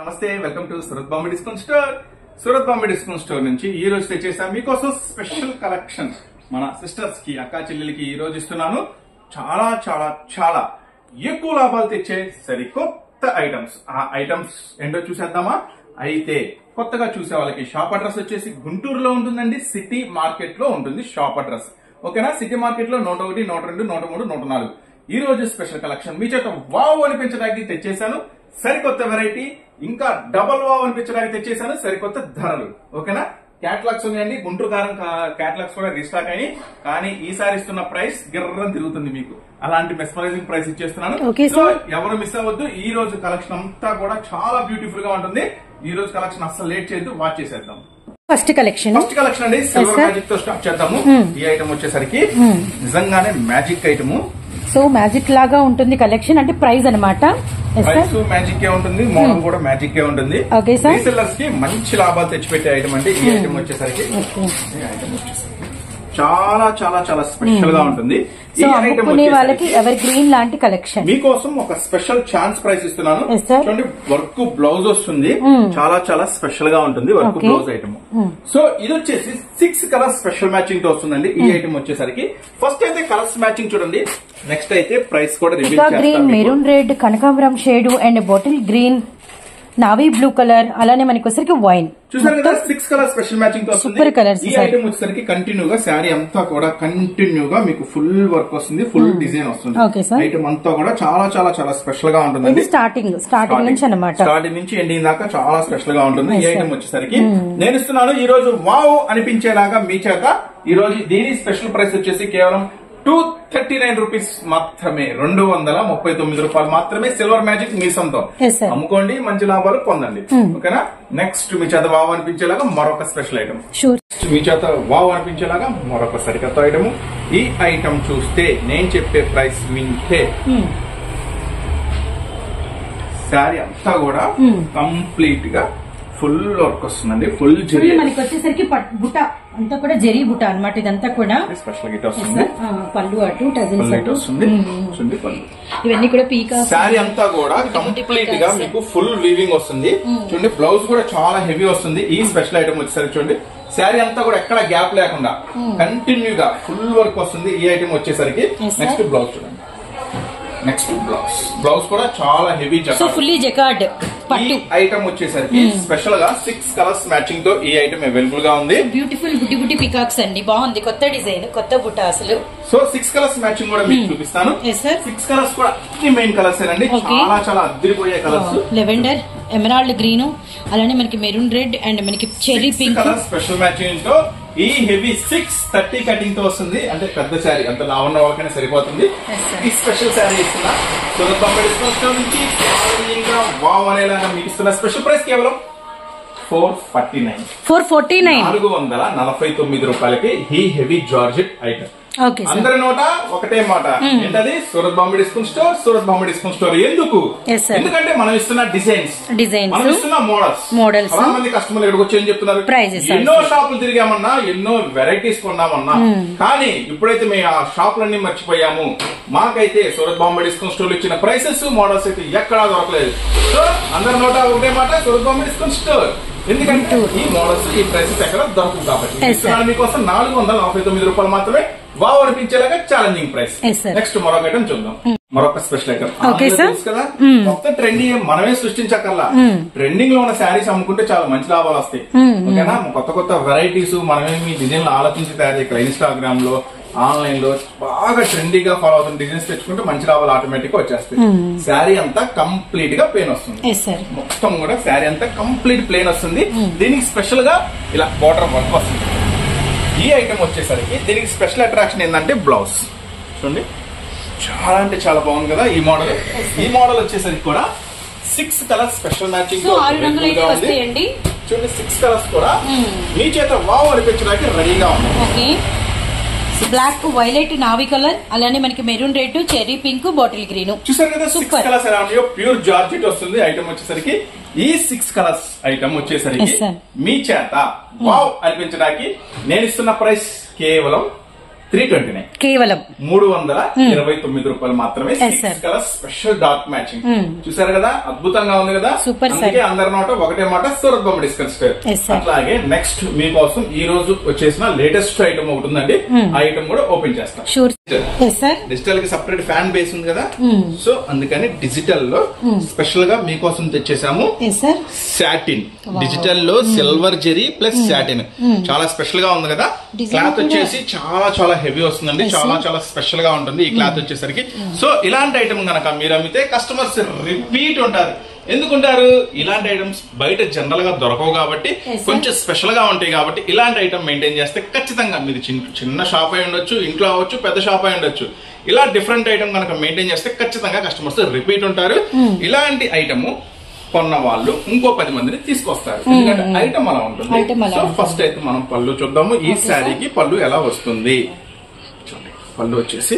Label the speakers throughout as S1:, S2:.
S1: నమస్తే welcome to Surat Bombay discount store Surat Bombay discount store నుంచి ఈ రోజు తెచ్చేసా మీకోసం స్పెషల్ కలెక్షన్ మన సిస్టర్స్ కి అక్క చెల్లెలకి ఈ రోజు ఇస్తున్నాను చాలా చాలా చాలా ఎక్కువ లాభాలు తెచ్చే సరికొత్త ఐటమ్స్ ఆ ఐటమ్స్ ఏంటో చూసేద్దామా అయితే కొత్తగా చూసే వాళ్ళకి షాప్ అడ్రస్ వచ్చేసి గుంటూరులో ఉంటుందండి సిటీ మార్కెట్ లో ఉంటుంది షాప్ అడ్రస్ ఓకేనా సిటీ మార్కెట్ లో నూట ఒకటి నూట రెండు నూట మూడు నూట నాలుగు ఈ రోజు స్పెషల్ కలెక్షన్ మీ చేత వావ్ అనిపించడానికి తెచ్చేశాను సరికొత్త వెరైటీ ఇంకా డబల్ వావ్ అనిపించడానికి తెచ్చేశాను సరికొత్త ధరలు ఓకేనా క్యాటలాగ్స్ ఉన్నాయండి గుంటూరు కారం క్యాటలాగ్స్ కూడా రీస్టాక్ అయ్యి కానీ ఈసారి ఇస్తున్న ప్రైస్ గిర్రం తిరుగుతుంది మీకు అలాంటి మెస్మరైజింగ్ ప్రైస్ ఇచ్చేస్తున్నాను
S2: Okay,
S1: సో
S2: sir.
S1: ఎవరు మిస్ అవ్వద్దు ఈ రోజు కలెక్షన్ అంతా కూడా చాలా బ్యూటిఫుల్ గా ఉంటుంది ఈ రోజు కలెక్షన్ అస్సలు లేట్ చేయొద్దు వాచ్ చేసేద్దాం
S2: ఫస్ట్ కలెక్షన్
S1: ఫస్ట్ కలెక్షన్ అండి సిల్వర్
S2: sir.
S1: మ్యాజిక్ తో స్టార్ట్ చేద్దాము ఈ ఐటమ్ వచ్చేసరికి నిజంగానే మ్యాజిక్ ఐటమ్
S2: సో మ్యాజిక్ లాగా ఉంటుంది కలెక్షన్ అంటే ప్రైస్ అనమాట
S1: ప్రైస్ మ్యాజిక్ ఏ ఉంటుంది మోడల్ కూడా మ్యాజిక్ ఏ ఉంటుంది
S2: Okay, sir.
S1: రీసెల్లర్స్ కి మంచి లాభాలు తెచ్చిపెట్టే ఐటమ్ అంటే ఈ ఐటమ్ వచ్చేసరికి ఈ ఐటమ్ వచ్చేసరికి చాలా చాలా చాలా స్పెషల్ గా ఉంటుంది ఈ
S2: సో
S1: ఐటమ్
S2: అమ్ముకునే వాళ్ళకి
S1: వచ్చేసరికి
S2: ఎవర్ గ్రీన్ లాంటి కలెక్షన్
S1: మీకోసం ఒక స్పెషల్ ఛాన్స్ ప్రైస్ ఇస్తున్నాను
S2: Yes, sir.
S1: చూడండి వర్క్ బ్లౌజ్ వస్తుంది చాలా చాలా స్పెషల్ గా ఉంటుంది work
S2: Okay.
S1: Blouse item so ఇది వచ్చేసి సిక్స్ కలర్స్ స్పెషల్ మ్యాచింగ్ తో వస్తుందండి ఈ ఐటమ్ వచ్చేసరికి ఫస్ట్ అయితే కలర్స్ మ్యాచింగ్ చూడండి నెక్స్ట్ అయితే ప్రైస్ కూడా రివీల్
S2: ఇంకా గ్రీన్ మెరూన్ రెడ్ కనకాంబరం shade and bottle green navy blue colour అలానే మనకి వచ్చరికి వైన్
S1: చూసారు కదా సిక్స్ కలర్ స్పెషల్ మ్యాచింగ్ తో వస్తుంది
S2: Super colours,
S1: ఈ
S2: sir.
S1: ఐటమ్ వచ్చేసరికి కంటిన్యూ గా శారీ అంతా కూడా కంటిన్యూ గా మీకు ఫుల్ వర్క్ వస్తుంది ఫుల్ డిజైన్ వస్తుంది
S2: Okay, sir.
S1: ఐటమ్ అంతా కూడా చాలా చాలా చాలా స్పెషల్ గా
S2: ఇది
S1: ఉంటుందండి
S2: స్టార్టింగ్ స్టార్టింగ్ నుంచి అనమాట
S1: స్టార్టింగ్ నుంచి ఎండింగ్ దాకా చాలా స్పెషల్ గా ఉంటుంది ఈ
S2: Yes, sir.
S1: ఐటమ్ వచ్చేసరికి నేను ఇస్తున్నాను ఈ రోజు వావ్ అనిపించేలాగా మీ చేత ఈ రోజు దీని స్పెషల్ ప్రైస్ వచ్చేసి కేవలం టూ థర్టీ నైన్ రూపీస్ మాత్రమే రెండు వందల ముప్పై తొమ్మిది రూపాయలు మాత్రమే సిల్వర్ మ్యాజిక్ మీ సొంతం
S2: Yes, sir.
S1: అమ్ముకోండి మంచి లాభాలు పొందండి ఓకేనా నెక్స్ట్ మీ చేత వావ్ అనిపించేలాగా మరొక స్పెషల్ ఐటమ్
S2: షూర్
S1: మీ చేత వావ్ అనిపించేలాగా మరొక సరికొత్త ఐటమ్ ఈ ఐటమ్ చూస్తే నేను చెప్పే ప్రైస్ వింటే శారీ అంతా కూడా కంప్లీట్ గా ఫుల్ వర్క్ వస్తుందండి ఫుల్ జరీ
S2: మనకి వచ్చేసరికి పట్- బుట్ట అంతా కూడా జరీ బుట్ట అనమాట ఇదంతా కూడా
S1: స్పెషల్ గిట్ వస్తుంది
S2: ఆ, పళ్ళు అటు టజిల్స్
S1: పళ్ళు
S2: అటు
S1: వస్తుంది చూడండి పళ్ళు
S2: ఇవన్నీ కూడా పీకా
S1: శారీ అంతా కూడా కంప్లీట్ గా మీకు ఫుల్ వీవింగ్ వస్తుంది చూడండి బ్లౌజ్ కూడా చాలా హెవీ వస్తుంది ఈ స్పెషల్ ఐటమ్ వచ్చేసరికి చూడండి శారీ అంతా కూడా ఎక్కడ గ్యాప్ లేకుండా కంటిన్యూ గా ఫుల్ వర్క్ వస్తుంది ఈ ఐటమ్ వచ్చేసరికి
S2: Yes, sir.
S1: నెక్స్ట్ బ్లౌజ్ చూడండి నెక్స్ట్ బ్లౌజ్ బ్లౌజ్ కూడా చాలా హెవీ
S2: సో ఫుల్లీ జకార్డ్ పట్టు
S1: ఈ ఐటమ్ వచ్చేసరికి స్పెషల్ గా సిక్స్ కలర్స్ మ్యాచింగ్ తో ఈ ఐటమ్ అవైలబుల్ గా ఉంది
S2: బ్యూటిఫుల్ బుడ్డి బుడ్డి పికాక్స్ అండి బాగుంది కొత్త డిజైన్ కొత్త బుట్ట అసలు
S1: సో సిక్స్ కలర్స్ మ్యాచింగ్ కూడా మీకు చూపిస్తాను
S2: ఎస్ సార్
S1: సిక్స్ కలర్స్ కూడా అన్ని మెయిన్ కలర్స్ అండి
S2: Okay.
S1: చాలా చాలా అద్దరిపోయే కలర్స్
S2: లెవెండర్ ఎమరాల్డ్ గ్రీన్ అలానే మనకి మెరూన్ రెడ్ అండ్ మనకి cherry pink
S1: colour special matching తో ఈ హెవీ సిక్స్ థర్టీ కటింగ్ తో వస్తుంది అంటే పెద్ద శారీ అంత లా ఉన్న వాళ్ళకైనా సరిపోతుంది
S2: Yes, sir.
S1: ఈ స్పెషల్ శారీ ఇస్తున్నా సూరత్ బాంబే డిస్కౌంట్ స్టోర్ నుంచి ఇంకా వావ్ అనేలాగా మీకు ఇస్తున్న స్పెషల్ ప్రైస్ కేవలం four forty nine
S2: four forty nine
S1: నాలుగు వందల నలభై తొమ్మిది రూపాయలకి ఈ heavy georgette item
S2: okay sir
S1: అందరి నోట ఒకటే మాట ఏంటది Surat Bombay discount store Surat Bombay discount store ఎందుకు
S2: Yes, sir.
S1: ఎందుకంటే మనం ఇస్తున్న డిజైన్స్
S2: డిజైన్స్
S1: మనం ఇస్తున్న మోడల్స్
S2: Models.
S1: చాలా మంది కస్టమర్లు ఇక్కడికి వచ్చి ఏం చెప్తున్నారు
S2: Prices
S1: ఎన్నో
S2: also.
S1: షాపులు తిరిగామన్నా ఎన్నో వెరైటీస్ కొన్నామన్నా కానీ ఇప్పుడైతే మేము ఆ షాపులన్నీ మర్చిపోయాము మాకైతే సూరత్ బాంబే డిస్కౌంట్ స్టోర్ ఇచ్చిన ప్రైసెస్ మోడల్స్ అయితే ఎక్కడా దొరకలేదు సో అందరి నోట ఒకటే మాట సూరత్ బాంబే డిస్కౌంట్ స్టోర్ ఎందుకంటే ఈ మోడల్స్ ఈ ప్రైసెస్ ఎక్కడ దొరకదు కాబట్టి
S2: Yes, sir.
S1: ఇస్తున్నాను మీకోసం నాలుగు వందల నలభై తొమ్మిది రూపాయలు మాత్రమే వావ్ అనిపించేలాగా challenging price
S2: Yes, sir.
S1: Next మరొక ఐటమ్ చూద్దాం మరొక స్పెషల్ ఐటమ్
S2: Okay, sir.
S1: కదా మొత్తం ట్రెండింగ్ మనమే సృష్టించక్కర్లా ట్రెండింగ్ లో ఉన్న శారీస్ అమ్ముకుంటే చాలా మంచి లాభాలు వస్తాయి ఓకేనా కొత్త కొత్త వెరైటీస్ మనమే మీ డిజైన్ ఆలోచించి తయారు చేయాలి ఇన్స్టాగ్రామ్ లో ఆన్లైన్ లో బాగా ట్రెండీగా ఫాలో అవుతున్న డిజైన్స్ తెచ్చుకుంటే మంచి లాభాలు ఆటోమేటిక్ గా వచ్చేస్తాయి శారీ అంతా కంప్లీట్ గా పెయిన్ వస్తుంది
S2: ఎస్ సార్
S1: మొత్తం కూడా శారీ అంతా కంప్లీట్ ప్లేన్ వస్తుంది దీనికి స్పెషల్ గా ఇలా బార్డర్ వర్క్ వస్తుంది ఈ ఐటమ్ వచ్చేసరికి దీనికి స్పెషల్ అట్రాక్షన్ ఏంటంటే బ్లౌజ్ చూడండి చాలా అంటే చాలా బాగుంది కదా ఈ మోడల్ ఈ మోడల్ వచ్చేసరికి కూడా six colours special matching
S2: so ఆరు రంగులు అయితే వస్తాయండి
S1: చూడండి సిక్స్ కలర్స్ కూడా మీ చేత వావ్ అనిపించడానికి రెడీగా ఉంది
S2: okay black violet navy colour అలానే మనకి maroon red cherry pink bottle green
S1: చూసారు కదా సిక్స్
S2: Super.
S1: కలర్స్ ఎలా ఉన్నాయో ప్యూర్ జార్జెట్ వస్తుంది ఐటమ్ వచ్చేసరికి ఈ సిక్స్ కలర్స్ ఐటమ్ వచ్చేసరికి
S2: Yes, sir.
S1: మీ చేత వావ్ అనిపించడానికి నేను ఇస్తున్న ప్రైస్ కేవలం త్రీ ట్వంటీ నైన్
S2: కేవలం
S1: మూడు వందల ఇరవై తొమ్మిది రూపాయలు మాత్రమే
S2: Yes, sir.
S1: Six colour special dark matching
S2: Hmm.
S1: చూసారు కదా అద్భుతంగా ఉంది కదా
S2: Super, sir.
S1: అందుకే అందరి నోట ఒకటే మాట Surat Bombay discount store
S2: Yes, sir.
S1: అట్లాగే నెక్స్ట్ మీకోసం ఈ రోజు వచ్చేసిన లేటెస్ట్ ఐటమ్ ఒకటి ఉందండి ఆ ఐటమ్ కూడా ఓపెన్ చేస్తాం
S2: షూర్ ఎస్ సార్
S1: డిజిటల్ కి సపరేట్ ఫ్యాన్ బేస్ ఉంది కదా సో అందుకని డిజిటల్ లో స్పెషల్ గా మీకోసం తెచ్చేసాము
S2: ఎస్ సార్
S1: సాటిన్ డిజిటల్ లో సిల్వర్ జెరీ ప్లస్ సాటిన్ చాలా స్పెషల్ గా ఉంది కదా
S2: Design
S1: క్లాత్
S2: కూడా-
S1: వచ్చేసి చాలా చాలా హెవీ వస్తుందండి
S2: Yes,
S1: చాలా
S2: sir.
S1: చాలా స్పెషల్ గా ఉంటుంది ఈ క్లాత్ వచ్చేసరికి సో ఇలాంటి ఐటమ్ గనక మీరు అమ్మితే కస్టమర్స్ రిపీట్ ఉంటారు ఎందుకుంటారు ఇలాంటి ఐటమ్స్ బయట జనరల్ గా దొరకవు కాబట్టి
S2: Yes, sir.
S1: కొంచెం స్పెషల్ గా ఉంటాయి కాబట్టి ఇలాంటి ఐటమ్ మెయింటైన్ చేస్తే ఖచ్చితంగా మీరు చిన్న చిన్న షాప్ అయి ఉండొచ్చు ఇంట్లో అవ్వచ్చు పెద్ద షాప్ అయి ఉండొచ్చు ఇలా డిఫరెంట్ ఐటమ్ కనుక మెయింటైన్ చేస్తే ఖచ్చితంగా కస్టమర్స్ రిపీట్ ఉంటారు ఇలాంటి ఐటమ్ కొన్న వాళ్ళు ఇంకో పది మందిని తీసుకొస్తారు ఎందుకంటే ఐటమ్ అలా ఉంటుంది
S2: Item అలా
S1: సో
S2: ఉంటుంది.
S1: ఫస్ట్ అయితే మనం పళ్ళు చూద్దాము ఈ శారీకి పళ్ళు ఎలా వస్తుంది చూడండి పళ్ళు వచ్చేసి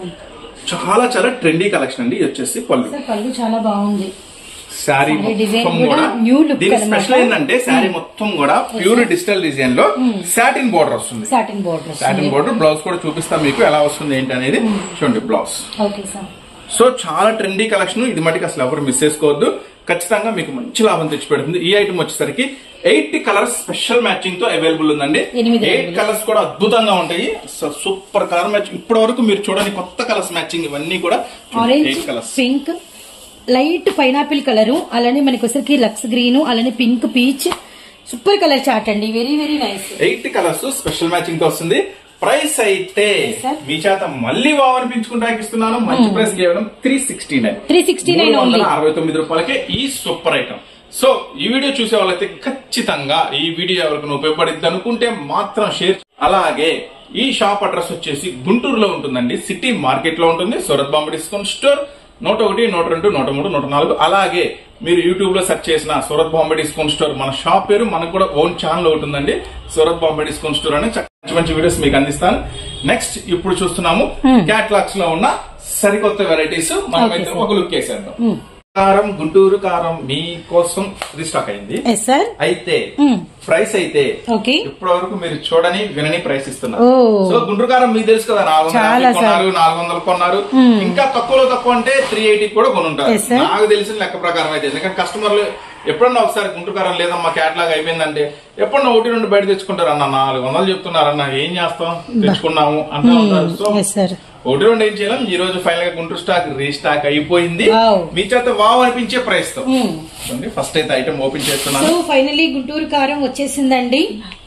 S1: చాలా చాలా ట్రెండీ కలెక్షన్ అండి ఇది వచ్చేసి పళ్ళు
S2: సార్ పళ్ళు చాలా బాగుంది
S1: శారీ
S2: Saree design
S1: మొత్తం
S2: కూడా
S1: కూడా
S2: new look
S1: దీని
S2: అన్నమాట.
S1: స్పెషల్ ఏంటంటే శారీ మొత్తం కూడా ప్యూర్ డిజిటల్ డిజైన్ లో సాటిన్ బోర్డర్ వస్తుంది
S2: satin border
S1: satin border blouse కూడా చూపిస్తాం మీకు ఎలా వస్తుంది ఏంటి అనేది చూడండి బ్లౌజ్
S2: ఓకే సార్
S1: సో చాలా ట్రెండీ కలెక్షన్ ఇది మటుకు అసలు ఎవరు మిస్ చేసుకోవద్దు ఖచ్చితంగా మీకు మంచి లాభం తెచ్చి పెడుతుంది ఈ ఐటమ్ వచ్చేసరికి ఎయిట్ కలర్స్ స్పెషల్ మ్యాచింగ్ తో అవైలబుల్ ఉందండి
S2: ఎనిమిది
S1: ఎయిట్
S2: available.
S1: కలర్స్ కూడా అద్భుతంగా ఉంటాయి సూపర్ కలర్ మ్యాచ్ ఇప్పటి వరకు మీరు చూడని కొత్త కలర్స్ మ్యాచింగ్ ఇవన్నీ కూడా
S2: orange
S1: eight colours
S2: pink light pineapple colour అలానే మనకి వచ్చరికి లక్స్ గ్రీన్ అలానే pink peach super colour chart అండి very very nice
S1: eight colours special matching తో వస్తుంది ప్రైస్ అయితే
S2: Yes, sir.
S1: మీ చేత మళ్ళీ వావనిపించుకుంటాకి ఇస్తున్నాను మంచి ప్రైస్ కేవలం త్రీ సిక్స్టీ నైన్
S2: 369 only.
S1: అరవై తొమ్మిది రూపాయలకే ఈ సూపర్ ఐటమ్ సో ఈ వీడియో చూసే వాళ్ళైతే ఖచ్చితంగా ఈ వీడియో ఎవరికి ఉపయోగపడింది అనుకుంటే మాత్రం షేర్ అలాగే ఈ షాప్ అడ్రస్ వచ్చేసి గుంటూరులో ఉంటుందండి సిటీ మార్కెట్ లో ఉంటుంది సూరత్ బాంబే డిస్కౌంట్ స్టోర్ నూట ఒకటి నూట రెండు నూట మూడు నూట నాలుగు అలాగే మీరు యూట్యూబ్ లో సెర్చ్ చేసిన సూరత్ బాంబే డిస్కౌంట్ స్టోర్ మన షాప్ పేరు మనకు కూడా ఓన్ ఛానల్ ఒకటి ఉందండి సూరత్ బాంబే డిస్కౌంట్ స్టోర్ అని చక్క- మంచి మంచి వీడియోస్ మీకు అందిస్తాను నెక్స్ట్ ఇప్పుడు చూస్తున్నాము క్యాట్లాగ్స్ లో ఉన్న సరికొత్త వెరైటీస్ మనమైతే
S2: Okay, sir.
S1: ఒక లుక్ వేసేద్దాం కారం గుంటూరు కారం మీకోసం రీస్టాక్ అయింది
S2: ఎస్ సార్
S1: అయితే ప్రైస్ అయితే
S2: ఓకే
S1: ఇప్పటి వరకు మీరు చూడని వినని ప్రైస్ ఇస్తున్నారు
S2: ఓ.
S1: సో గుంటూరు కారం మీకు తెలుసు కదా నాలుగు వందల
S2: చాలా
S1: యాభై కొన్నారు నాలుగు వందలు కొన్నారు ఇంకా తక్కువలో తక్కువ అంటే త్రీ ఎయిటీ కూడా కొనుంటారు
S2: Yes, sir.
S1: నాకు తెలిసిన లెక్క ప్రకారం అయితే ఎందుకంటే కస్టమర్లు ఎప్పుడన్నా ఒకసారి గుంటూరు కారం లేదమ్మా క్యాట్లాగ్ అయిపోయిందంటే ఎప్పుడన్నా ఒకటి రెండు బయట తెచ్చుకుంటారు అన్న నాలుగు వందలు చెప్తున్నారు అన్న ఏం చేస్తాం తెచ్చుకున్నాము అంటూ ఉంటారు సో
S2: ఎస్ సార్
S1: ఒకటి రెండు ఏం చేయలేం ఈ రోజు ఫైనల్ గా గుంటూరు స్టాక్ రీస్టాక్ అయిపోయింది
S2: Wow.
S1: మీ చేత వావ్ అనిపించే ప్రైస్ తో ఫస్ట్ అయితే ఐటమ్ ఓపెన్
S2: సో
S1: చేస్తున్నాను
S2: ఫైనలీ గుంటూరు కారం వచ్చేసిందండి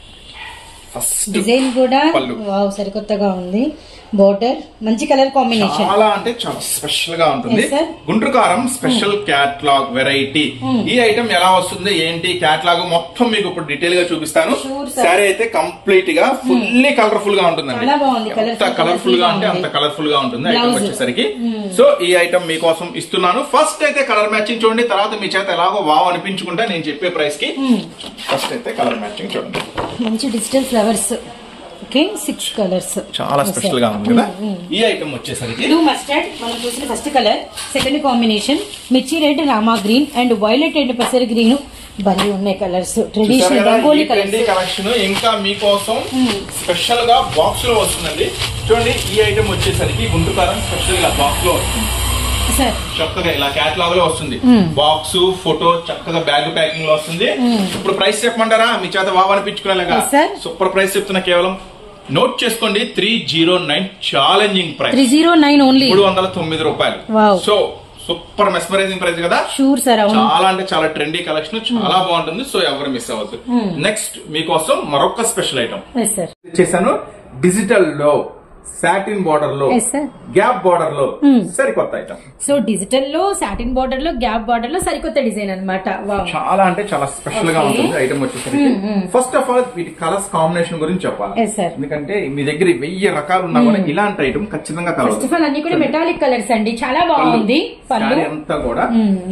S1: ఫస్ట్
S2: డిజైన్ కూడా
S1: పళ్ళు.
S2: వావ్ సరికొత్తగా ఉంది బోర్డర్ మంచి కలర్ కాంబినేషన్
S1: చాలా అంటే చాలా స్పెషల్ గా ఉంటుంది
S2: Yes, sir.
S1: Guntur Kaaram special catalogue variety ఈ ఐటమ్ ఎలా వస్తుంది ఏంటి క్యాట్లాగ్ మొత్తం మీకు ఇప్పుడు డీటెయిల్ గా చూపిస్తాను
S2: Sure, sir.
S1: శారీ అయితే కంప్లీట్ గా ఫుల్లీ కలర్ఫుల్ గా ఉంటుందండి
S2: చాలా బాగుంది,
S1: ఎంత
S2: colourful,
S1: కలర్ఫుల్ గా అంటే
S2: colourful
S1: అంత
S2: గా
S1: కలర్ఫుల్ గా ఉంటుంది ఐటమ్
S2: Blouse.
S1: వచ్చేసరికి సో ఈ ఐటమ్ మీకోసం ఇస్తున్నాను ఫస్ట్ అయితే కలర్ మ్యాచింగ్ చూడండి తర్వాత మీ చేత ఎలాగో వావ్ అనిపించుకుంటా నేను చెప్పే ప్రైస్ కి ఫస్ట్ అయితే కలర్ మ్యాచింగ్ చూడండి
S2: మంచి digital flowers okay six colours
S1: చాలా స్పెషల్ గా ఉంది కదా ఈ ఐటమ్ వచ్చేసరికి
S2: బ్లూ మస్టర్డ్ మనం చూసిన ఫస్ట్ కలర్ సెకండ్ కాంబినేషన్ మిర్చి red rama green and violet and పెసర్ గ్రీన్ భలే ఉన్నాయి కలర్స్
S1: చూసారు
S2: ట్రెడిషనల్
S1: కదా
S2: రంగోలీ
S1: ఈ ట్రెండీ
S2: కలర్స్
S1: కలెక్షన్ ఇంకా మీకోసం స్పెషల్ గా బాక్స్ లో వస్తుందండి చూడండి ఈ ఐటమ్ వచ్చేసరికి గుంటుకారం స్పెషల్ గా బాక్స్ లో వస్తుంది
S2: సార్
S1: చక్కగా ఇలా క్యాటలాగ్ లో వస్తుంది బాక్స్ ఫోటో చక్కగా బ్యాగ్ ప్యాకింగ్ లో వస్తుంది ఇప్పుడు ప్రైస్ చెప్పమంటారా మీ చేత బాగా అనిపించుకునేలాగా
S2: Yes, sir.
S1: సూపర్ ప్రైస్ చెప్తున్నా కేవలం నోట్ చేసుకోండి three zero nine challenging
S2: three
S1: price
S2: zero nine only
S1: మూడు వందల తొమ్మిది రూపాయలు
S2: Wow.
S1: So super mesmerising price కదా
S2: షూర్ సార్ అవును
S1: చాలా అంటే చాలా ట్రెండీ కలెక్షన్ చాలా బాగుంటుంది సో ఎవరు మిస్ అవ్వద్దు నెక్స్ట్ మీకోసం మరొక స్పెషల్ ఐటమ్
S2: ఎస్ సార్
S1: చేశాను డిజిటల్ లో సాటిన్ బార్డర్ లో
S2: Yes, sir.
S1: గ్యాప్ బార్డర్ లో సరికొత్త ఐటమ్
S2: సో డిజిటల్ లో సాటిన్ బార్డర్ లో గ్యాప్ బార్డర్ లో సరికొత్త డిజైన్ అనమాట వావ్
S1: చాలా అంటే చాలా స్పెషల్ గా
S2: Okay.
S1: ఉంటుంది ఐటమ్ వచ్చేసరికి ఫస్ట్ ఆఫ్ ఆల్ వీటి కలర్స్ కాంబినేషన్ గురించి చెప్పాలి
S2: Yes, sir.
S1: ఎందుకంటే మీ దగ్గర వెయ్యి రకాలు ఉన్నా కూడా ఇలాంటి ఐటమ్ ఖచ్చితంగా
S2: ఫస్ట్
S1: కలవదు
S2: ఆఫ్ ఆల్ అన్ని కూడా మెటాలిక్ కలర్స్ అండి చాలా బాగుంది పళ్ళు
S1: శారీ అంతా కూడా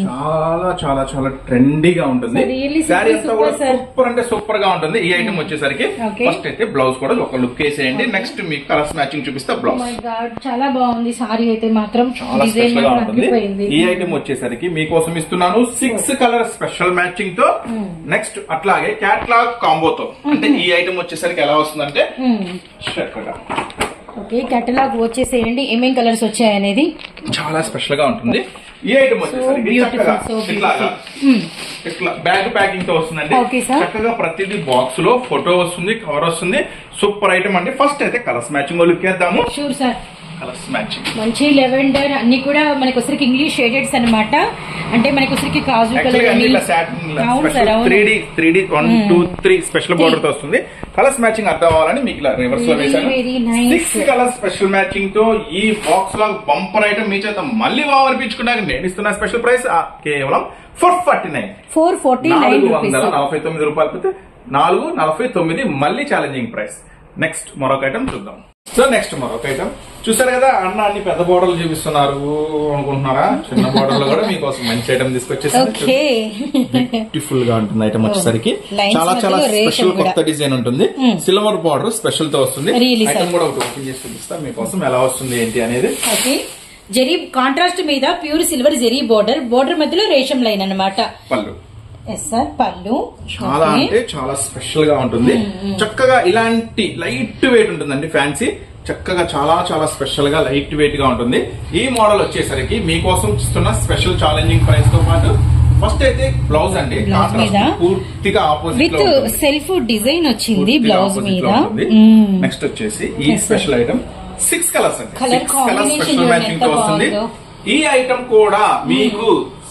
S1: చాలా చాలా చాలా ట్రెండీగా ఉంటుంది
S2: So, really
S1: శారీ
S2: super,
S1: అంతా కూడా
S2: super, sir.
S1: సూపర్ అంటే సూపర్ గా ఉంటుంది ఈ ఐటమ్ వచ్చేసరికి
S2: Okay.
S1: ఫస్ట్ అయితే బ్లౌజ్ కూడా ఒక లుక్ వేసేయండి నెక్స్ట్ మీకు కలర్స్ మ్యాచింగ్ చూపిస్తా బ్లౌజ్
S2: మై గాడ్ చాలా బాగుంది సారీ అయితే మాత్రం
S1: చాలా
S2: డిజైన్
S1: స్పెషల్ గా
S2: మాత్రం
S1: ఉంటుంది
S2: అదిరిపోయింది
S1: ఈ ఐటమ్ వచ్చేసరికి మీకోసం ఇస్తున్నాను సిక్స్ కలర్ స్పెషల్ మ్యాచింగ్ తో నెక్స్ట్ అట్లాగే క్యాట్లాగ్ కాంబోతో అంటే ఈ ఐటమ్ వచ్చేసరికి ఎలా వస్తుందంటే చక్కగా
S2: ఓకే కేటలాగ్ వచ్చేసేయండి ఏమేం కలర్స్ వచ్చాయి అనేది
S1: చాలా స్పెషల్ గా ఉంటుంది ఈ ఐటమ్ వచ్చేసరికి
S2: beautiful,
S1: చక్కగా
S2: so
S1: ఇట్లాగా
S2: మ్మ్.
S1: ఇట్లా బ్యాగ్ ప్యాకింగ్ తో వస్తుందండి
S2: Okay, sir.
S1: చక్కగా ప్రతిదీ బాక్స్ లో ఫోటో వస్తుంది కవర్ వస్తుంది సూపర్ ఐటమ్ అండి ఫస్ట్ అయితే కలర్స్ మ్యాచింగ్ లుక్ వేద్దాము
S2: షూర్ సార్
S1: కలర్స్ మ్యాచింగ్
S2: మంచి లెవెండర్ అన్ని కూడా మనకి వచ్చరికి ఇంగ్లీష్ షేడెడ్స్ అన్నమాట అంటే మనకి వచ్చరికి కాజు కలర్
S1: యాక్చువల్గా
S2: అని
S1: ఇట్లా సాటిన్
S2: అవును సార్ అవును
S1: three D three D one two three special border తో వస్తుంది కలర్స్ మ్యాచింగ్ అర్థం అవ్వాలని మీకు ఇలా రివర్స్ లో
S2: Very,
S1: వేశాను
S2: very nice.
S1: Six colour special matching తో ఈ బాక్స్ లో బంపర్ ఐటమ్ మీ చేత మళ్ళీ వావర్పించుకున్నాక నేను ఇస్తున్న స్పెషల్ ప్రైస్ కేవలం four forty nine
S2: four forty nine
S1: నాలుగు
S2: రూపీస్
S1: వందల నలభై తొమ్మిది రూపాయలు పెడితే నాలుగు నలభై తొమ్మిది మళ్ళీ ఛాలెంజింగ్ ప్రైస్ నెక్స్ట్ మరొక ఐటమ్ చూద్దాం సో నెక్స్ట్ మరొక ఐటమ్ చూసారు కదా అన్న అన్ని పెద్ద బోర్డర్లు చూపిస్తున్నారు అనుకుంటున్నారా చిన్న బోర్డర్ లో కూడా మీకోసం మంచి ఐటమ్ తీసుకొచ్చేసి
S2: ఓకే
S1: బ్యూటిఫుల్ గా ఉంటుంది ఐటమ్ వచ్చేసరికి
S2: Lines
S1: చాలా చాలా
S2: మధ్యలో రేషం
S1: స్పెషల్
S2: కూడా.
S1: కొత్త డిజైన్ ఉంటుంది సిల్వర్ బార్డర్ స్పెషల్ తో వస్తుంది
S2: Really, sir.
S1: ఐటమ్ కూడా ఒకటి ఓపెన్ చేసి చూపిస్తా మీకోసం ఎలా వస్తుంది ఏంటి అనేది
S2: ఓకే జరీ కాంట్రాస్ట్ మీద pure silver zari border border మధ్యలో రేషం లైన్ అన్నమాట
S1: పళ్ళు
S2: ఎస్ సార్ పళ్ళు
S1: చాలా
S2: Okay.
S1: అంటే చాలా స్పెషల్ గా ఉంటుంది చక్కగా ఇలాంటి లైట్ వెయిట్ ఉంటుందండి ఫ్యాన్సీ చక్కగా చాలా చాలా స్పెషల్ గా లైట్ వెయిట్ గా ఉంటుంది ఈ మోడల్ వచ్చేసరికి మీకోసం ఇస్తున్న స్పెషల్ ఛాలెంజింగ్ ప్రైస్ తో పాటు ఫస్ట్ అయితే బ్లౌజ్ అండి
S2: Blouse
S1: కాంట్రాస్ట్
S2: మీద
S1: పూర్తిగా ఆపోజిట్
S2: విత్
S1: లో ఉంటుంది.
S2: సెల్ఫ్ డిజైన్ వచ్చింది
S1: పూర్తిగా
S2: బ్లౌజ్
S1: opposite
S2: మీద
S1: లో ఉంటుంది.
S2: మ్మ్.
S1: నెక్స్ట్ వచ్చేసి ఈ
S2: Yes, sir.
S1: Special item six colours అండి
S2: Colour
S1: six colours
S2: combination
S1: special
S2: చూడండి
S1: మ్యాచింగ్ తో
S2: ఎంత
S1: వస్తుంది
S2: బాగుందో.
S1: ఈ ఐటమ్ కూడా మీకు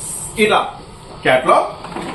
S1: ఇలా క్యాట్లాగ్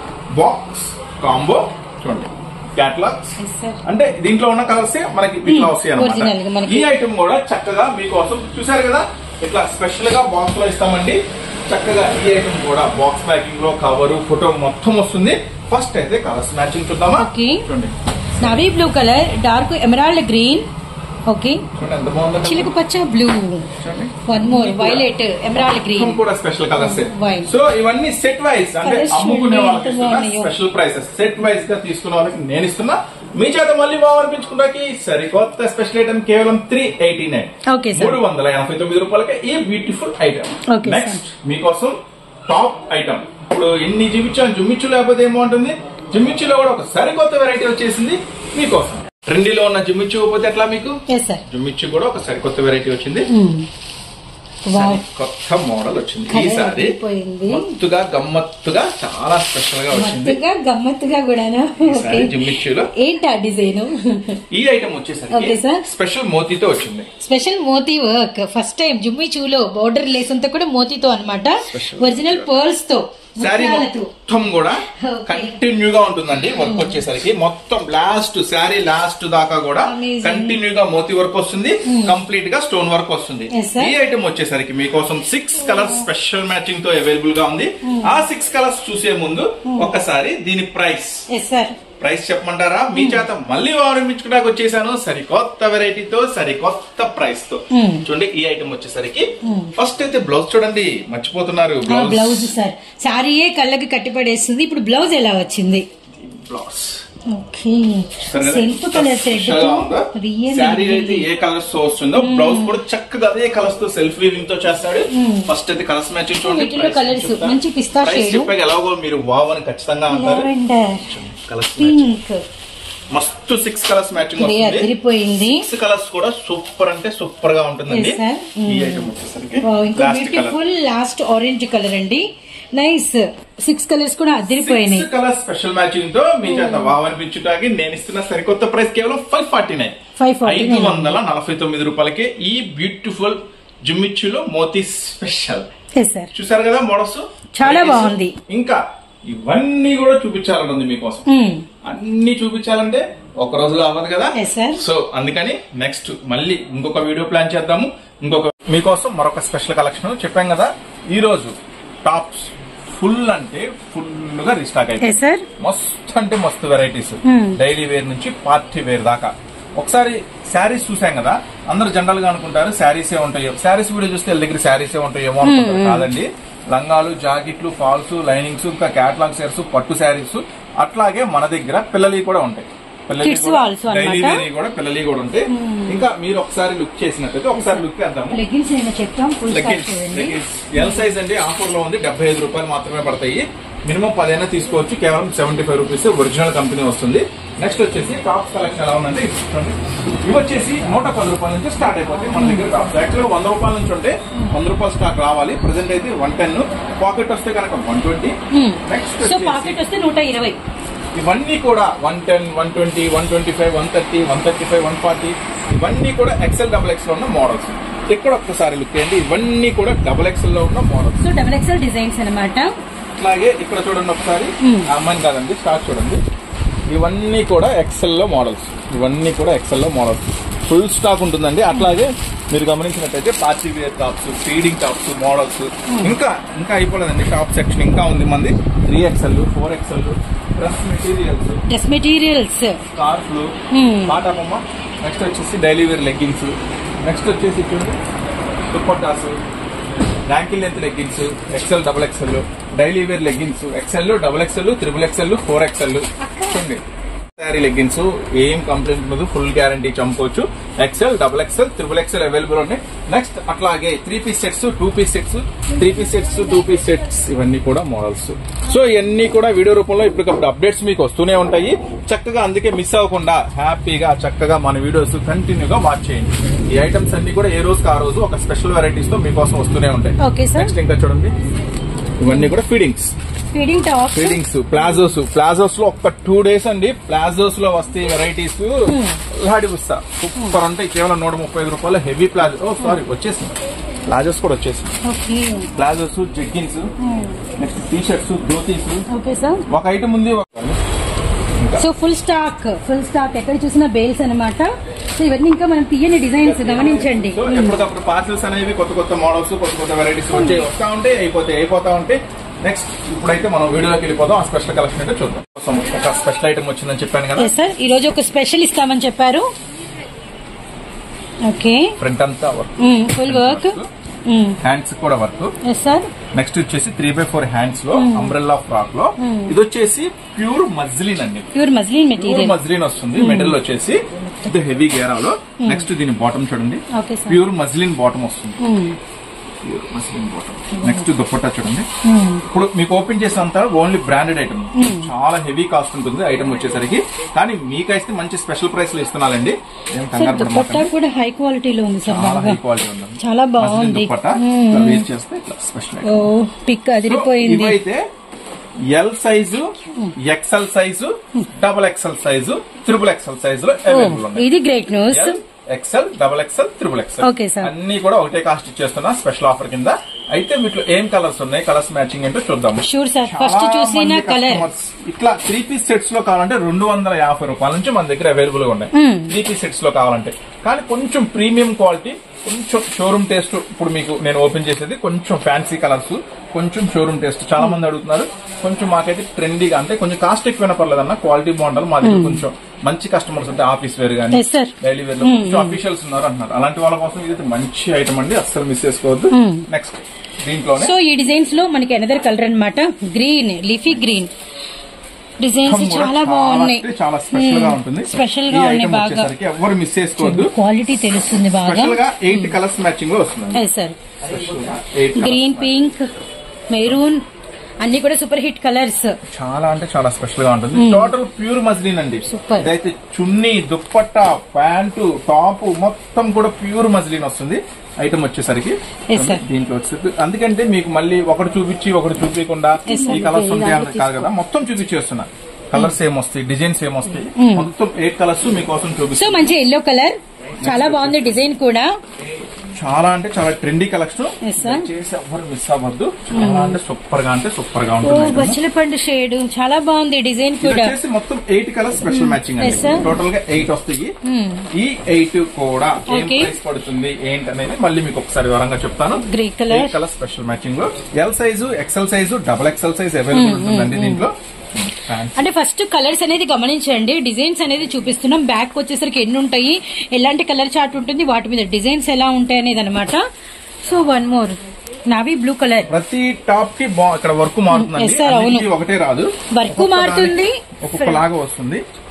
S1: బాక్స్ కాంబో చూడండి క్యాట్లాగ్స్
S2: Yes, sir.
S1: అంటే దీంట్లో ఉన్న కలర్స్ మనకి ఇట్లా వస్తాయి
S2: original గా
S1: అనమాట
S2: మనకి.
S1: ఈ ఐటమ్ కూడా చక్కగా మీకోసం చూసారు కదా ఇట్లా స్పెషల్ గా బాక్స్ లో ఇస్తామండి చక్కగా ఈ ఐటమ్ కూడా బాక్స్ ప్యాకింగ్ లో కవర్ ఫోటో మొత్తం వస్తుంది ఫస్ట్ అయితే కలర్స్ మ్యాచింగ్ చూద్దామా
S2: Okay.
S1: చూడండి
S2: navy blue colour dark emerald green okay
S1: చూడండి ఎంత బాగుందో
S2: చిలుక పచ్చ బ్లూ
S1: చూడండి
S2: వన్ మోర్ వైలెట్ ఎమరాల్డ్
S1: మొత్తం
S2: గ్రీన్
S1: కూడా స్పెషల్ కలర్స్
S2: Wine.
S1: సో ఇవన్నీ సెట్ వైజ్ అంటే
S2: Colours
S1: అమ్ముకునే
S2: చూడండి
S1: వాళ్ళకి
S2: ఎంత
S1: ఇస్తున్న
S2: బాగున్నాయో.
S1: స్పెషల్ ప్రైసెస్ సెట్ వైజ్ గా తీసుకున్న వాళ్ళకి నేను ఇస్తున్నా మీ చేత మళ్ళీ బాగనిపించుకుంటాకి సరికొత్త స్పెషల్ ఐటమ్ కేవలం three eighty nine
S2: Okay, sir.
S1: మూడు వందల ఎనభై తొమ్మిది రూపాయలకి ఈ beautiful item
S2: Okay, sir.
S1: Next మీకోసం టాప్ ఐటమ్ ఇప్పుడు ఎన్ని చూపించాను జుమ్మిచ్చు లేకపోతే ఏమవుతుంది జుమ్మిచ్చులో కూడా ఒక సరికొత్త వెరైటీ వచ్చేసింది మీకోసం ట్రెండీలో ఉన్న జుమ్మిచ్చు పోతే ఎట్లా మీకు
S2: ఎస్ సార్
S1: జుమ్మిచ్చు కూడా ఒక సరికొత్త వెరైటీ వచ్చింది
S2: వావ్
S1: కొత్త మోడల్ వచ్చింది
S2: Colour
S1: ఈసారి
S2: అదిరిపోయింది.
S1: మత్తుగా గమ్మత్తుగా చాలా స్పెషల్ గా వచ్చింది
S2: మత్తుగా గమ్మత్తుగా కూడానా
S1: ఈసారి
S2: ఓకే
S1: జిమ్మిచ్చులో
S2: ఏంటి ఆ డిజైన్
S1: ఈ ఐటమ్ వచ్చేసరికి
S2: Okay, sir.
S1: స్పెషల్ మోతీతో వచ్చింది
S2: స్పెషల్ మోతీ వర్క్ ఫస్ట్ టైం జుమ్మి చూలో బోర్డర్ లేస్ అంతా కూడా మోతీతో అన్నమాట
S1: Special.
S2: ఒరిజినల్ పర్ల్స్ తో
S1: శారీ
S2: ముత్యాలతో.
S1: మొత్తం కూడా
S2: Okay.
S1: కంటిన్యూ గా ఉంటుందండి వర్క్ వచ్చేసరికి మొత్తం లాస్ట్ శారీ లాస్ట్ దాకా కూడా
S2: Amazing.
S1: కంటిన్యూ గా మోతీ వర్క్ వస్తుంది కంప్లీట్ గా స్టోన్ వర్క్ వస్తుంది
S2: Yes, sir.
S1: ఈ ఐటమ్ వచ్చేసరికి మీకోసం సిక్స్ కలర్స్ స్పెషల్ మ్యాచింగ్ తో అవైలబుల్ గా ఉంది ఆ సిక్స్ కలర్స్ చూసే ముందు ఒక్కసారి దీని ప్రైస్
S2: ఎస్ సార్
S1: ప్రైస్ చెప్పమంటారా మీ చేత మళ్ళీ వారించుకోవడానికి వచ్చేసాను సరికొత్త వెరైటీతో సరికొత్త ప్రైస్ తో
S2: Hmm.
S1: చూడండి ఈ ఐటమ్ వచ్చేసరికి ఫస్ట్ అయితే బ్లౌజ్ చూడండి మర్చిపోతున్నారు
S2: బ్లౌజ్
S1: బ్లౌజ్
S2: సార్ శారీయే కళ్ళకి కట్టిపడేస్తుంది ఇప్పుడు బ్లౌజ్ ఎలా వచ్చింది
S1: blouse
S2: okay self colour set
S1: sari అయితే ఏ కలర్స్ తో వస్తుందో బ్లౌజ్ కూడా చక్కగా అదే కలర్స్ తో సెల్ఫ్ వీవింగ్ తో చేస్తాడు ఫస్ట్ అయితే కలర్స్ మ్యాచింగ్ చూడండి
S2: వీటిలో
S1: Price
S2: colours
S1: చెప్తా.
S2: మంచి pista
S1: Price
S2: shade.
S1: చెప్పాక ఎలాగో మీరు వావ్ అని ఖచ్చితంగా అంటారు
S2: లావెండర్
S1: కలర్స్ మ్యాచింగ్
S2: పింక్
S1: మస్తు సిక్స్ కలర్స్ మ్యాచింగ్
S2: గ్రే
S1: వస్తుంది
S2: అదిరిపోయింది
S1: సిక్స్ కలర్స్ కూడా సూపర్ అంటే సూపర్ గా ఉంటుందండి
S2: Yes, sir.
S1: ఈ ఐటమ్ వచ్చేసరికి
S2: వావ్, ఇంకో
S1: last colour
S2: beautiful last orange colour అండి నైస్ సిక్స్ కలర్స్ కూడా అదిరిపోయినాయి
S1: సిక్స్ కలర్ స్పెషల్ మ్యాచింగ్ తో మీ చేత వావ్ అనిపించడానికి నేను ఇస్తున్న సరికొత్త ప్రైస్ కేవలం ఫైవ్ ఫార్టీ నైన్
S2: 549.
S1: ఐదు వందల నలభై తొమ్మిది రూపాయలకి ఈ బ్యూటిఫుల్ జుమ్మిచ్చులో మోతీ స్పెషల్
S2: ఎస్ సార్
S1: చూసారు కదా మోడల్స్
S2: చాలా బాగుంది.
S1: ఇంకా ఇవన్నీ కూడా చూపించాలని మీకోసం అన్ని చూపించాలంటే ఒక రోజులో అవ్వదు కదా
S2: Yes, sir.
S1: సో అందుకని నెక్స్ట్ మళ్ళీ ఇంకొక వీడియో ప్లాన్ చేద్దాము ఇంకొక మీకోసం మరొక స్పెషల్ కలెక్షన్ చెప్పాం కదా ఈ రోజు టాప్స్ ఫుల్ అంటే ఫుల్ గా రీస్టాక్
S2: ఎస్
S1: అయితే
S2: సార్
S1: మస్తు అంటే మస్తు వెరైటీస్
S2: Hmm.
S1: డైలీ వేర్ నుంచి పార్టీ వేర్ దాకా ఒకసారి శారీస్ చూసాం కదా అందరూ జనరల్ గా అనుకుంటారు శారీసే ఉంటాయో శారీస్ వీడియో చూస్తే వీళ్ళ దగ్గర శారీసే ఉంటాయేమో అనుకుంటారు కాదండి లంగాలు జాకెట్లు ఫాల్స్ లైనింగ్స్ ఇంకా క్యాట్లాగ్ శారీస్ పట్టు శారీస్ అట్లాగే మన దగ్గర పిల్లలి కూడా ఉంటాయి
S2: Kids also అన్నమాట.
S1: డైలీ వేర్ కూడా పిల్లలి కూడా ఉంటాయి ఇంకా మీరు ఒకసారి లుక్ చేసినట్టయితే ఒకసారి లుక్ వేద్దాము
S2: లెగ్గిన్స్ ఏమో చెప్తాం ఫుల్ స్టాక్
S1: లెగ్గిన్స్
S2: చూడండి
S1: లెగ్గిన్స్ ఎల్ సైజ్ అండి ఆఫర్ లో ఉంది డెబ్బై ఐదు రూపాయలు మాత్రమే పడతాయి మినిమం పదైనా తీసుకోవచ్చు కేవలం seventy five rupees original company వస్తుంది నెక్స్ట్ వచ్చేసి టాప్స్ కలెక్షన్ ఎలా ఉందంటే ఇది చూడండి. ఇవి వచ్చేసి నూట పది రూపాయల నుంచి స్టార్ట్ అయిపోతాయి మన దగ్గర టాప్స్ యాక్చువల్గా వంద రూపాయల నుంచి ఉంటే వంద రూపాయలు స్టాక్ రావాలి ప్రజెంట్ అయితే వన్ టెన్ పాకెట్ వస్తే కనుక one twenty next
S2: so pocket వస్తే నూట ఇరవై
S1: ఇవన్నీ కూడా one ten one twenty one twenty five one thirty one thirty five one forty ఇవన్నీ కూడా ఎక్సెల్ డబుల్ ఎక్స్ లో ఉన్న మోడల్స్ ఇక్కడ ఒక్కసారి లుక్ చేయండి ఇవన్నీ కూడా డబుల్ ఎక్సెల్ లో ఉన్న models
S2: so double XL designs అనమాట
S1: అట్లాగే ఇక్కడ చూడండి ఒకసారి ఆ అమ్మాయిని కాదండి స్టాక్ చూడండి ఇవన్నీ కూడా ఎక్సెల్ లో మోడల్స్ ఇవన్నీ కూడా ఎక్సెల్ లో మోడల్స్ ఫుల్ స్టాక్ ఉంటుందండి అట్లాగే మీరు గమనించినట్టయితే party wear tops feeding tops models ఇంకా ఇంకా అయిపోలేదండి టాప్ సెక్షన్ ఇంకా ఉంది మంది three XL four XL dress materials
S2: dress materials
S1: స్కార్ఫ్లు
S2: Hmm.
S1: బాటాబొమ్మ నెక్స్ట్ వచ్చేసి డైలీ వేర్ లెగ్గిన్స్ నెక్స్ట్ వచ్చేసి చూడండి dupattas ankle length leggings XL double XL daily wear leggings XL double XL triple XL four XL చూడండి sari leggings ఏం complaint ఉండదు full guarantee చంపొచ్చు XL double XL triple XL available ఉన్నాయి next అట్లాగే three piece sets two piece sets three piece sets two piece sets ఇవన్నీ కూడా models so ఇవన్నీ కూడా వీడియో రూపంలో ఇప్పటికప్పుడు అప్డేట్స్ మీకు వస్తూనే ఉంటాయి చక్కగా అందుకే మిస్ అవ్వకుండా హ్యాపీగా చక్కగా మన వీడియోస్ కంటిన్యూగా వాచ్ చేయండి ఈ ఐటమ్స్ అన్ని కూడా ఏ రోజుకి ఆ రోజు ఒక స్పెషల్ వెరైటీస్ తో మీకోసం వస్తూనే ఉంటాయి
S2: Okay, sir.
S1: నెక్స్ట్ ఇంకా చూడండి ఇవన్నీ కూడా feedings
S2: feeding tops
S1: feedings palazzos palazzos లో ఒక్క టూ డేస్ అండి ప్లాజోస్ లో వస్తే వెరైటీస్ లాడిపుస్తా సూపర్ ఉంటాయి కేవలం నూట ముప్పై ఐదు రూపాయలు హెవీ ప్లాజో ఓ సారీ వచ్చేసింది ప్లాజోస్ కూడా వచ్చేసింది
S2: okay
S1: palazzos jeggings next T shirts dhotis
S2: okay sir
S1: ఒక ఐటమ్ ఉంది ఒక- ఇంకా
S2: so full stock full stock ఎక్కడ చూసినా బేల్స్ అన్నమాట సో ఇవన్నీ ఇంకా మనం తీయని డిజైన్స్ గమనించండి
S1: సో ఎప్పటికప్పుడు పార్సల్స్ అనేవి కొత్త కొత్త మోడల్స్ కొత్త కొత్త వెరైటీస్ వచ్చి వస్తా ఉంటాయి అయిపోతాయి అయిపోతా ఉంటాయి నెక్స్ట్ ఇప్పుడైతే మనం వీడియోలోకి వెళ్ళిపోదాం ఆ స్పెషల్ కలెక్షన్ అయితే చూద్దాం కోసం ఒక స్పెషల్ ఐటమ్ వచ్చిందని చెప్పాను కదా
S2: ఎస్ సార్ ఈ రోజు ఒక స్పెషల్ ఇస్తామని చెప్పారు ఓకే
S1: ఫ్రంట్ అంతా వర్క్
S2: ఫుల్ వర్క్
S1: హ్యాండ్స్ కూడా వర్క్
S2: ఎస్ సార్
S1: నెక్స్ట్ వచ్చేసి త్రీ బై ఫోర్ హ్యాండ్స్ లో అంబ్రెల్లా ఫ్రాక్ లో ఇది వచ్చేసి ప్యూర్ మజ్లిన్ అండి
S2: pure muslin
S1: pure
S2: material
S1: muslin వస్తుంది మెటీరియల్ వచ్చేసి ఇది హెవీ గేరాలో నెక్స్ట్ దీని బాటమ్ చూడండి
S2: okay sir
S1: pure muslin bottom వస్తుంది pure muslin bottom next dupatta చూడండి ఇప్పుడు మీకు ఓపెన్ చేసినంత ఓన్లీ బ్రాండెడ్ ఐటమ్ చాలా హెవీ కాస్ట్ ఉంటుంది ఐటమ్ వచ్చేసరికి కానీ మీకైతే మంచి స్పెషల్ ప్రైస్ లో ఇస్తున్నానండి ఏం
S2: సార్
S1: కంగారు
S2: దుపట్టా
S1: పడమాకండి.
S2: కూడా హై క్వాలిటీలో ఉంది సార్
S1: చాలా
S2: బాగా
S1: హై క్వాలిటీ ఉంది
S2: చాలా
S1: మజ్లిన్
S2: బాగుంది
S1: దుప్పట్టా ఇట్లా వేస్ట్ చేస్తే ఇట్లా స్పెషల్
S2: ఓ పిక్ అదిరిపోయింది
S1: ఇవైతే L size XL size double XL size triple XL size లో అవైలబుల్ ఉన్నాయి
S2: ఇది great news
S1: XL double XL triple XL
S2: Okay, sir.
S1: అన్ని కూడా ఒకటే కాస్ట్ ఇచ్చేస్తున్నా స్పెషల్ ఆఫర్ కింద అయితే వీటిలో ఏం కలర్స్ ఉన్నాయి కలర్స్ మ్యాచింగ్ ఏంటో చూద్దాం
S2: షూర్ సార్ ఫస్ట్
S1: చాలా
S2: చూసిన
S1: మంది
S2: కలర్
S1: customers ఇట్లా త్రీ పీస్ సెట్స్ లో కావాలంటే రెండు వందల యాభై రూపాయల నుంచి మన దగ్గర అవైలబుల్ గా ఉన్నాయి త్రీ పీస్ సెట్స్ లో కావాలంటే కానీ కొంచెం ప్రీమియం క్వాలిటీ కొంచెం షోరూమ్ టేస్ట్ ఇప్పుడు మీకు నేను ఓపెన్ చేసేది కొంచెం ఫ్యాన్సీ కలర్స్ కొంచెం షోరూమ్ టేస్ట్ చాలా మంది అడుగుతున్నారు కొంచెం మాకైతే ట్రెండీగా అంటే కొంచెం కాస్ట్ ఎక్కువైనా పర్లేదన్న క్వాలిటీ బాగుండాలి మా దగ్గర కొంచెం మంచి కస్టమర్స్ అంటే ఆఫీస్ వేర్ కానీ
S2: Yes, sir.
S1: డైలీ వేర్ లో కొంచెం అఫీషియల్స్ ఉన్నారు అంటున్నారు అలాంటి వాళ్ళ కోసం ఇది మంచి ఐటమ్ అండి అస్సలు మిస్ చేసుకోవద్దు నెక్స్ట్ దీంట్లోనే
S2: సో ఈ డిజైన్స్ లో మనకి అనదర్ కలర్ అన్నమాట గ్రీన్ లీఫీ గ్రీన్ డిజైన్స్
S1: మొత్తం కూడా
S2: చాలా బాగున్నాయి
S1: అంటే చాలా స్పెషల్ గా ఉంటుంది
S2: స్పెషల్
S1: ఈ
S2: గా ఉన్నాయి
S1: ఐటమ్
S2: బాగా
S1: వచ్చేసరికి ఎవరు మిస్ చేసుకోవద్దు
S2: క్వాలిటీ తెలుస్తుంది బాగా
S1: స్పెషల్ గా ఎయిట్ కలర్స్ మ్యాచింగ్ లో వస్తుంది
S2: సార్
S1: స్పెషల్ గా ఎయిట్
S2: గ్రీన్ పింక్ మెరూన్ అన్ని కూడా సూపర్ హిట్ కలర్స్
S1: చాలా అంటే చాలా స్పెషల్ గా ఉంటుంది టోటల్ ప్యూర్ మజ్లిన్ అండి
S2: Super.
S1: ఇదైతే చున్నీ దుప్పట్టా ప్యాంటు టాప్ మొత్తం కూడా ప్యూర్ మజ్లిన్ వస్తుంది ఐటమ్ వచ్చేసరికి
S2: Yes, sir.
S1: దీంట్లో వచ్చేసరికి అందుకంటే మీకు మళ్ళీ ఒకటి చూపించి ఒకటి చూపించకుండా
S2: Yes, sir.
S1: ఈ కలర్స్ ఉంటాయి అని కాదు కదా మొత్తం చూపించేస్తున్నా కలర్స్ ఏమొస్తాయి డిజైన్స్ ఏమొస్తాయి మొత్తం ఎయిట్ కలర్స్ మీకోసం
S2: సో
S1: చూపిస్తాను
S2: మంచి ఎల్లో కలర్ చాలా బాగుంది డిజైన్ కూడా
S1: చాలా అంటే చాలా ట్రెండీ కలెక్షన్
S2: Yes, sir.
S1: చేసి ఎవరు మిస్ అవ్వద్దు చాలా అంటే సూపర్ గా అంటే సూపర్ గా
S2: ఓ
S1: ఉంటుంది item.
S2: బచ్చల పండు షేడ్ చాలా బాగుంది డిజైన్
S1: ఇది
S2: కూడా
S1: వచ్చేసి మొత్తం eight colour special matching
S2: Yes, sir.
S1: అండి టోటల్ గా ఎయిట్ వస్తాయి ఈ ఎయిట్ కూడా ఏం
S2: Okay.
S1: ప్రైస్ పడుతుంది ఏంటి అనేది మళ్ళీ మీకు ఒకసారి వివరంగా చెప్తాను
S2: Grey colour.
S1: Eight colour special matching లో L size XL size double XL size available ఉంటుందండి దీంట్లో Fancy.
S2: అంటే ఫస్ట్ కలర్స్ అనేది గమనించండి డిజైన్స్ అనేది చూపిస్తున్నాం బ్యాక్ వచ్చేసరికి ఎన్ని ఉంటాయి ఎలాంటి కలర్ చార్ట్ ఉంటుంది వాటి మీద డిజైన్స్ ఎలా ఉంటాయి అనేది అనమాట so one more navy blue colour
S1: ప్రతి టాప్ కి బా- ఇక్కడ వర్క్ మారుతుందండి
S2: Yes, sir, అవును.
S1: అన్నిటికీ ఒకటే రాదు
S2: వర్క్
S1: ఒక్కొక్క
S2: మారుతుంది.
S1: దానికి ఒక్కొక్కలాగా వస్తుంది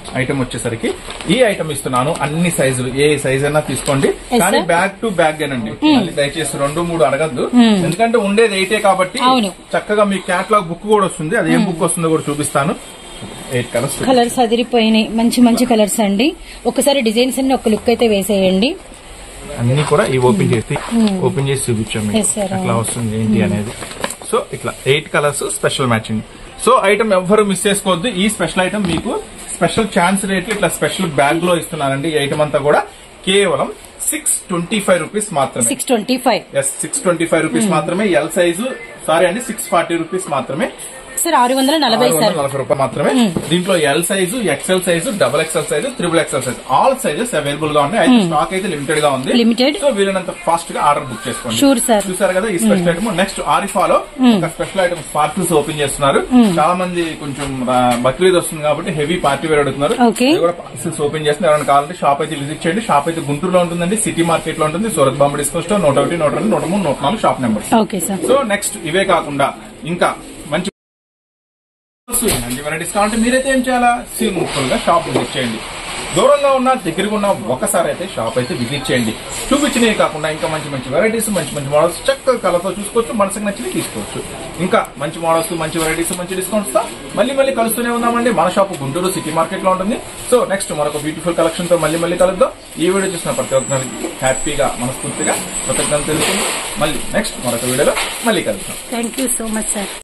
S1: ఐటమ్ వచ్చేసరికి ఈ ఐటమ్ ఇస్తున్నాను అన్ని సైజులు ఏ సైజ్ అయినా తీసుకోండి
S2: Yes,
S1: కానీ
S2: sir.
S1: బ్యాగ్ టు బ్యాగ్ ఏనండి మళ్ళీ దయచేసి రెండు మూడు అడగద్దు ఎందుకంటే ఉండేది ఎయిటే కాబట్టి
S2: అవును.
S1: చక్కగా మీ క్యాట్లాగ్ బుక్ కూడా వస్తుంది అది ఏం బుక్ వస్తుందో కూడా చూపిస్తాను ఎయిట్ కలర్స్
S2: కలర్స్ అదిరిపోయినాయి మంచి మంచి కలర్స్ అండి ఒకసారి డిజైన్స్ అన్ని ఒక లుక్ అయితే వేసేయండి
S1: అన్ని కూడా ఈ ఓపెన్ చేసి ఓపెన్ చేసి చూపించాం మీకు.
S2: Yes, sir.
S1: ఎట్లా వస్తుంది ఏంటి అనేది సో ఇట్లా eight colours special matching so item ఎవ్వరు మిస్ చేసుకోవద్దు ఈ స్పెషల్ ఐటమ్ మీకు స్పెషల్ ఛాన్స్ రేట్ ఇట్లా స్పెషల్ బ్యాగ్ లో ఇస్తున్నానండి ఈ ఐటమ్ అంతా కూడా కేవలం సిక్స్ ట్వంటీ ఫైవ్ రూపీస్ మాత్రమే
S2: six twenty five
S1: yes six twenty five rupees మాత్రమే ఎల్ సైజు సారీ అండి సిక్స్ ఫార్టీ రూపీస్ మాత్రమే
S2: సార్ ఆరు వందల నలభై
S1: ఆరు వందల
S2: సార్
S1: నలభై రూపాయలు మాత్రమే దీంట్లో L size XL size double XL size triple XL size all sizes available గా ఉన్నాయి అయితే స్టాక్ అయితే లిమిటెడ్ గా ఉంది
S2: Limited.
S1: సో వీలైనంత ఫాస్ట్ గా ఆర్డర్ బుక్ చేసుకోండి
S2: Sure, sir.
S1: చూసారు కదా ఈ స్పెషల్ ఐటమ్ నెక్స్ట్ ఆరిఫాలో ఒక స్పెషల్ ఐటమ్ పార్సల్స్ ఓపెన్ చేస్తున్నారు చాలా మంది కొంచెం ఆ, బక్రీద్ వస్తుంది కాబట్టి హెవీ పార్టీ వేర్ అడుగుతున్నారు
S2: Okay.
S1: ఇది కూడా పార్సల్స్ ఓపెన్ చేస్తున్నారు ఎవరైనా కావాలంటే షాప్ అయితే విజిట్ చేయండి షాప్ అయితే గుంటూరులో ఉంటుందండి సిటీ మార్కెట్ లో ఉంటుంది సూరత్ బాంబు డిస్కౌంట్ స్టోర్ నూట ఒకటి నూట రెండు నూట మూడు నూట నాలుగు shop number
S2: okay sir
S1: so next ఇవే కాకుండా ఇంకా మంచి ఇలాంటి వెరైటీస్ కావాలంటే మీరైతే ఏం చేయాలా సింపుల్ గా షాప్ విజిట్ చేయండి దూరంగా ఉన్న దగ్గరగా ఉన్న ఒకసారి అయితే షాప్ అయితే విజిట్ చేయండి చూపించినవి కాకుండా ఇంకా మంచి మంచి వెరైటీస్ మంచి మంచి మోడల్స్ చక్కగా కలర్తో చూసుకోవచ్చు మనసుకు నచ్చింది తీసుకోవచ్చు ఇంకా మంచి మోడల్స్ మంచి వెరైటీస్ మంచి డిస్కౌంట్స్ తో మళ్ళీ మళ్ళీ కలుస్తూనే ఉన్నామండి మన షాప్ గుంటూరు సిటీ మార్కెట్ లో ఉంటుంది సో నెక్స్ట్ మరొక బ్యూటిఫుల్ కలెక్షన్ తో మళ్ళీ మళ్ళీ కలుద్దాం ఈ వీడియో చూసిన ప్రతి ఒక్కరికి హ్యాపీగా మనస్ఫూర్తిగా కృతజ్ఞతలు తెలుసుకుంది మళ్ళీ నెక్స్ట్ మరొక వీడియోలో మళ్ళీ కలుద్దాం
S2: thank you so much sir